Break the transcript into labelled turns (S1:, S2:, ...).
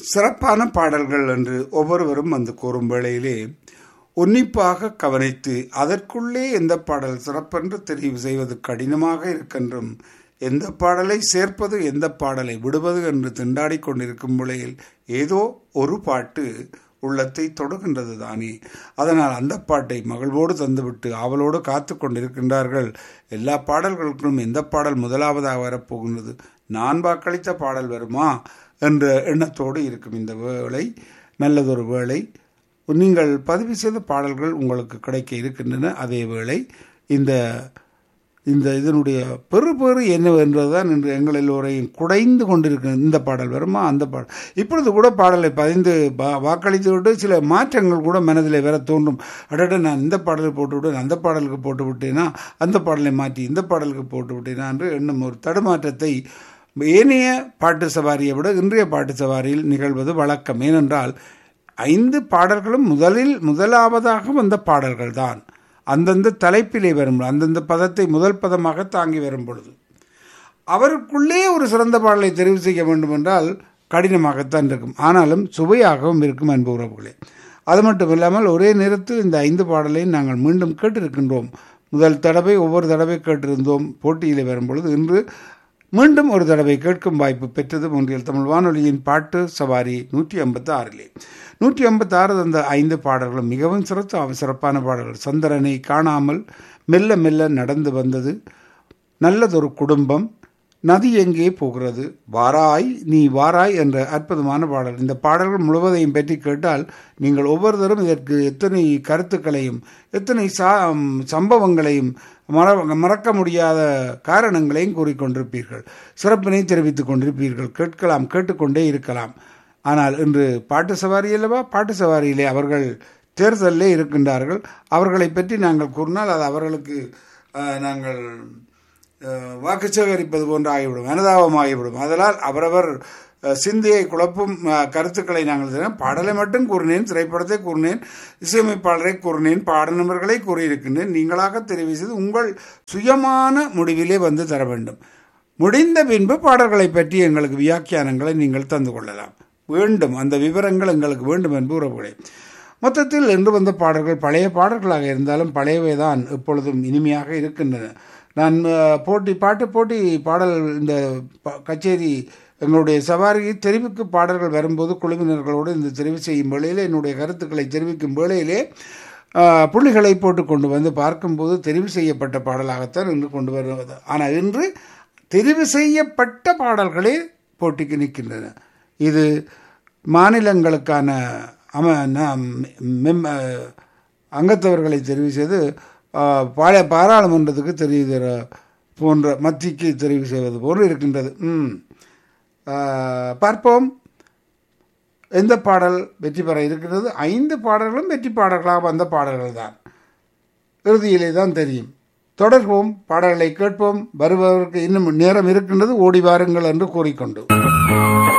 S1: சிறப்பான பாடல்கள் என்று ஒவ்வொருவரும் வந்து கூறும் வேளையிலே உன்னிப்பாக கவனித்து அதற்குள்ளே எந்த பாடல் சிறப்பென்று தெரிவு செய்வது கடினமாக இருக்கின்றும் எந்த பாடலை சேர்ப்பது எந்த பாடலை விடுவது என்று திண்டாடிக் கொண்டிருக்கும் வேளையில் ஏதோ ஒரு பாட்டு உள்ளத்தை தொடுகின்றது தானே அதனால் அந்த பாட்டை மகிழ்வோடு தந்துவிட்டு ஆவலோடு காத்து கொண்டிருக்கின்றார்கள் எல்லா பாடல்களுக்கும் எந்த பாடல் முதலாவதாக வரப்போகின்றது நான் வாக்களித்த பாடல் வருமா என்ற எண்ணத்தோடு இருக்கும் இந்த வேளை நல்லதொரு வேளை நீங்கள் பதிவு செய்த பாடல்கள் உங்களுக்கு கிடைக்க இருக்கின்றன அதே வேளை இந்த இந்த இதனுடைய பெரு பெரு என்னவென்றதுதான் இன்று எங்கள் எல்லோரையும் குடைந்து கொண்டிருக்க இந்த பாடல் வருமா அந்த பாடல் இப்பொழுது கூட பாடலை பதிந்து வாக்களித்து விட்டு சில மாற்றங்கள் கூட மனதில் வேற தோன்றும் அடட நான் இந்த பாடலை போட்டு விட்டேன் அந்த பாடலுக்கு போட்டு விட்டேனா அந்த பாடலை மாற்றி இந்த பாடலுக்கு போட்டு விட்டேனா என்று எண்ணும் ஒரு தடுமாற்றத்தை ஏனைய பாட்டு சவாரியை விட இன்றைய பாட்டு சவாரியில் நிகழ்வது வழக்கம் ஏனென்றால் ஐந்து பாடல்களும் முதலில் முதலாவதாக வந்த பாடல்கள் தான் அந்தந்த தலைப்பிலே வரும் அந்தந்த பதத்தை முதல் பதமாக தாங்கி வரும் பொழுது அவருக்குள்ளே ஒரு சிறந்த பாடலை தெரிவு செய்ய வேண்டும் என்றால் கடினமாகத்தான் இருக்கும் ஆனாலும் சுவையாகவும் இருக்கும் அன்பு உறவுகளே அது மட்டும் இல்லாமல் ஒரே நேரத்தில் இந்த ஐந்து பாடலையும் நாங்கள் மீண்டும் கேட்டிருக்கின்றோம் முதல் தடவை ஒவ்வொரு தடவை கேட்டிருந்தோம் போட்டியில் வரும் பொழுது இன்று மீண்டும் ஒரு தடவை கேட்கும் வாய்ப்பு பெற்றது ஒன்றியல் தமிழ் வானொலியின் பாட்டு சவாரி நூற்றி ஐம்பத்தி ஆறிலே நூற்றி ஐம்பத்தி ஆறு அந்த ஐந்து பாடல்களும் மிகவும் சிறப்பு சிறப்பான பாடல்கள் சந்திரனை காணாமல் மெல்ல மெல்ல நடந்து வந்தது நல்லதொரு குடும்பம் நதி எங்கே போகிறது வாராய் நீ வாராய் என்ற அற்புதமான பாடல் இந்த பாடல்கள் முழுவதையும் பற்றி கேட்டால் நீங்கள் ஒவ்வொருத்தரும் இதற்கு எத்தனை கருத்துக்களையும் எத்தனை சா சம்பவங்களையும் மற மறக்க முடியாத காரணங்களையும் கூறிக்கொண்டிருப்பீர்கள் சிறப்பினை தெரிவித்துக் கொண்டிருப்பீர்கள் கேட்கலாம் கேட்டுக்கொண்டே இருக்கலாம் ஆனால் இன்று பாட்டு சவாரி அல்லவா பாட்டு சவாரியிலே அவர்கள் தேர்தலிலே இருக்கின்றார்கள் அவர்களை பற்றி நாங்கள் கூறினால் அது அவர்களுக்கு நாங்கள் வாக்கு சேகரிப்பது போன்று ஆகிவிடும் அனுதாபம் ஆகிவிடும் அதனால் அவரவர் சிந்தையை குழப்பும் கருத்துக்களை நாங்கள் பாடலை மட்டும் கூறினேன் திரைப்படத்தை கூறினேன் இசையமைப்பாளரை கூறினேன் பாடநபர்களை கூறியிருக்கின்றேன் நீங்களாக தெரிவு செய்து உங்கள் சுயமான முடிவிலே வந்து தர வேண்டும் முடிந்த பின்பு பாடல்களை பற்றி எங்களுக்கு வியாக்கியானங்களை நீங்கள் தந்து கொள்ளலாம் வேண்டும் அந்த விவரங்கள் எங்களுக்கு வேண்டும் என்பது உறவுகளே மொத்தத்தில் என்று வந்த பாடல்கள் பழைய பாடல்களாக இருந்தாலும் பழையவை தான் எப்பொழுதும் இனிமையாக இருக்கின்றன நான் போட்டி பாட்டு போட்டி பாடல் இந்த கச்சேரி எங்களுடைய சவாரி தெரிவுக்கு பாடல்கள் வரும்போது குழுவினர்களோடு இந்த தெரிவு செய்யும் வேளையில் என்னுடைய கருத்துக்களை தெரிவிக்கும் வேளையிலே புள்ளிகளை போட்டு கொண்டு வந்து பார்க்கும்போது தெரிவு செய்யப்பட்ட பாடலாகத்தான் இன்று கொண்டு வருவது ஆனால் இன்று தெரிவு செய்யப்பட்ட பாடல்களே போட்டிக்கு நிற்கின்றன இது மாநிலங்களுக்கான அம அங்கத்தவர்களை தெரிவு செய்து பால பாராளுமன்றத்துக்கு தெரிவு போன்ற மத்திக்கு தெரிவு செய்வது போன்று இருக்கின்றது ம் பார்ப்போம் எந்த பாடல் வெற்றி பெற இருக்கிறது ஐந்து பாடல்களும் வெற்றி பாடல்களாக வந்த பாடல்கள் தான் இறுதியிலே தான் தெரியும் தொடர்போம் பாடல்களை கேட்போம் வருபவருக்கு இன்னும் நேரம் இருக்கின்றது ஓடி வாருங்கள் என்று கூறிக்கொண்டு